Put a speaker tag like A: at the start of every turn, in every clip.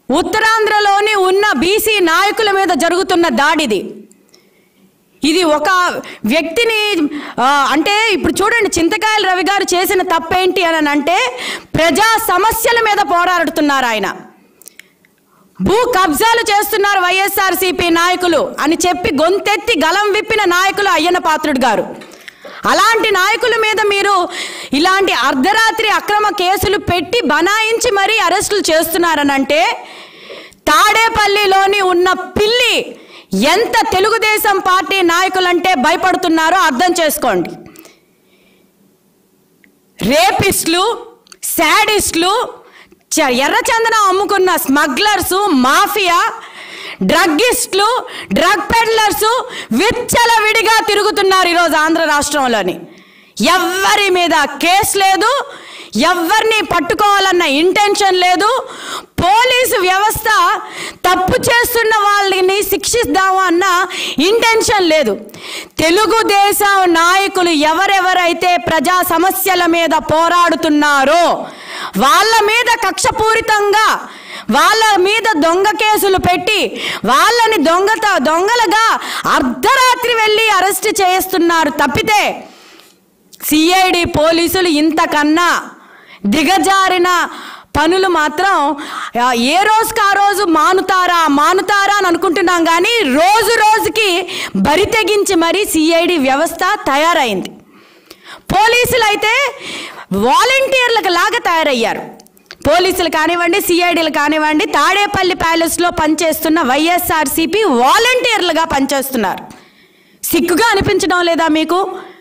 A: ఉత్తరాంధ్రలోని ఉన్న బీసీ నాయకుల మీద జరుగుతున్న దాడిది ఇది ఒక వ్యక్తిని ఆ, అంటే ఇప్పుడు చూడండి చింతకాయల రవి గారు చేసిన తప్పేంటి అని అంటే ప్రజా సమస్యల మీద పోరాడుతున్నారు ఆయన భూ కబ్జాలు చేస్తున్నారు వైఎస్ఆర్సీపీ నాయకులు అని చెప్పి గొంతెత్తి గలం విప్పిన నాయకులు అయ్యన్న పాత్రుడు గారు అలాంటి నాయకుల మీద మీరు ఇలాంటి అర్ధరాత్రి అక్రమ కేసులు పెట్టి బనాయించి మరీ అరెస్టులు చేస్తున్నారనంటే తాడేపల్లిలోని ఉన్న పిల్లి ఎంత తెలుగుదేశం పార్టీ నాయకులంటే భయపడుతున్నారో అర్థం చేసుకోండి రేపిస్టులు శాడిస్టులు చ- ఎర్రచందనం అమ్ముకున్న స్మగ్లర్స్ మాఫియా డ్రగ్గిస్టులు డ్రగ్ పెడ్లర్స్ విచ్చలవిడిగా తిరుగుతున్నారు ఈరోజు ఆంధ్ర రాష్ట్రంలోని ఎవ్వరి మీద కేసు లేదు ఎవరిని పట్టుకోవాలన్న ఇంటెన్షన్ లేదు పోలీసు వ్యవస్థ తప్పు చేస్తున్న వాళ్ళని శిక్షిద్దాము అన్న ఇంటెన్షన్ లేదు తెలుగుదేశం నాయకులు ఎవరెవరైతే ప్రజా సమస్యల మీద పోరాడుతున్నారో వాళ్ళ మీద కక్షపూరితంగా వాళ్ళ మీద దొంగ కేసులు పెట్టి వాళ్ళని దొంగత దొంగలుగా అర్ధరాత్రి వెళ్ళి అరెస్ట్ చేస్తున్నారు తప్పితే సిఐడి పోలీసులు ఇంతకన్నా దిగజారిన పనులు మాత్రం ఆ, ఏ రోజుకి ఆ రోజు మానుతారా మానుతారా అని అనుకుంటున్నాం కానీ రోజు రోజుకి బరి తెగించి మరీ సిఐడి వ్యవస్థ తయారైంది పోలీసులు అయితే వాలంటీర్లకు లాగా తయారయ్యారు పోలీసులు కానివ్వండి సిఐడీలు కానివ్వండి తాడేపల్లి ప్యాలెస్లో పనిచేస్తున్న వైఎస్ఆర్సీపీ వాలంటీర్లుగా పనిచేస్తున్నారు సిగ్గుగా అనిపించడం లేదా మీకు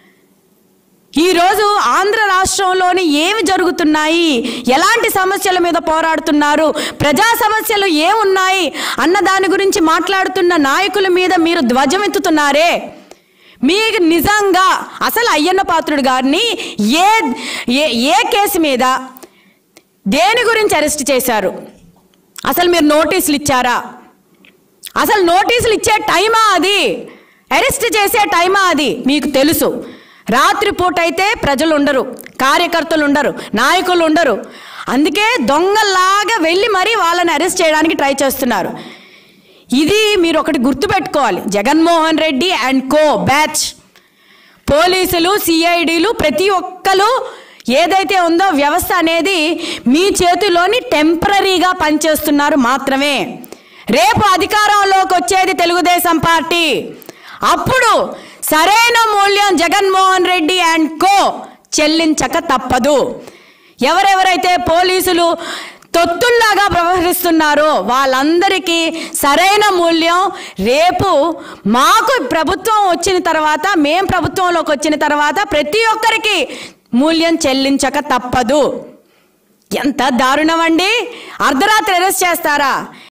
A: ఈరోజు ఆంధ్ర రాష్ట్రంలోని ఏమి జరుగుతున్నాయి ఎలాంటి సమస్యల మీద పోరాడుతున్నారు ప్రజా సమస్యలు ఏమున్నాయి అన్న దాని గురించి మాట్లాడుతున్న నాయకుల మీద మీరు ధ్వజమెత్తుతున్నారే మీకు నిజంగా అసలు అయ్యన్న పాత్రుడు గారిని ఏ ఏ ఏ కేసు మీద దేని గురించి అరెస్ట్ చేశారు అసలు మీరు నోటీసులు ఇచ్చారా అసలు నోటీసులు ఇచ్చే టైమా అది అరెస్ట్ చేసే టైమా అది మీకు తెలుసు రాత్రిపూట అయితే ప్రజలు ఉండరు కార్యకర్తలు ఉండరు నాయకులు ఉండరు అందుకే దొంగల్లాగా వెళ్ళి మరీ వాళ్ళని అరెస్ట్ చేయడానికి ట్రై చేస్తున్నారు ఇది మీరు ఒకటి గుర్తుపెట్టుకోవాలి Jaganmohan Reddy and co batch పోలీసులు సిఐడిలు ప్రతి ఒక్కరు ఏదైతే ఉందో వ్యవస్థ అనేది మీ చేతిలోని టెంపరీగా పనిచేస్తున్నారు మాత్రమే రేపు అధికారంలోకి వచ్చేది తెలుగుదేశం పార్టీ అప్పుడు సరైన మూల్యం జగన్మోహన్ రెడ్డి అండ్ కో చెల్లించక తప్పదు ఎవరెవరైతే పోలీసులు తొత్తుల్లాగా వ్యవహరిస్తున్నారో వాళ్ళందరికీ సరైన మూల్యం రేపు మాకు ప్రభుత్వం వచ్చిన తర్వాత మేం ప్రభుత్వంలోకి వచ్చిన తర్వాత ప్రతి ఒక్కరికి మూల్యం చెల్లించక తప్పదు ఎంత దారుణం అండి అర్ధరాత్రి అరెస్ట్ చేస్తారా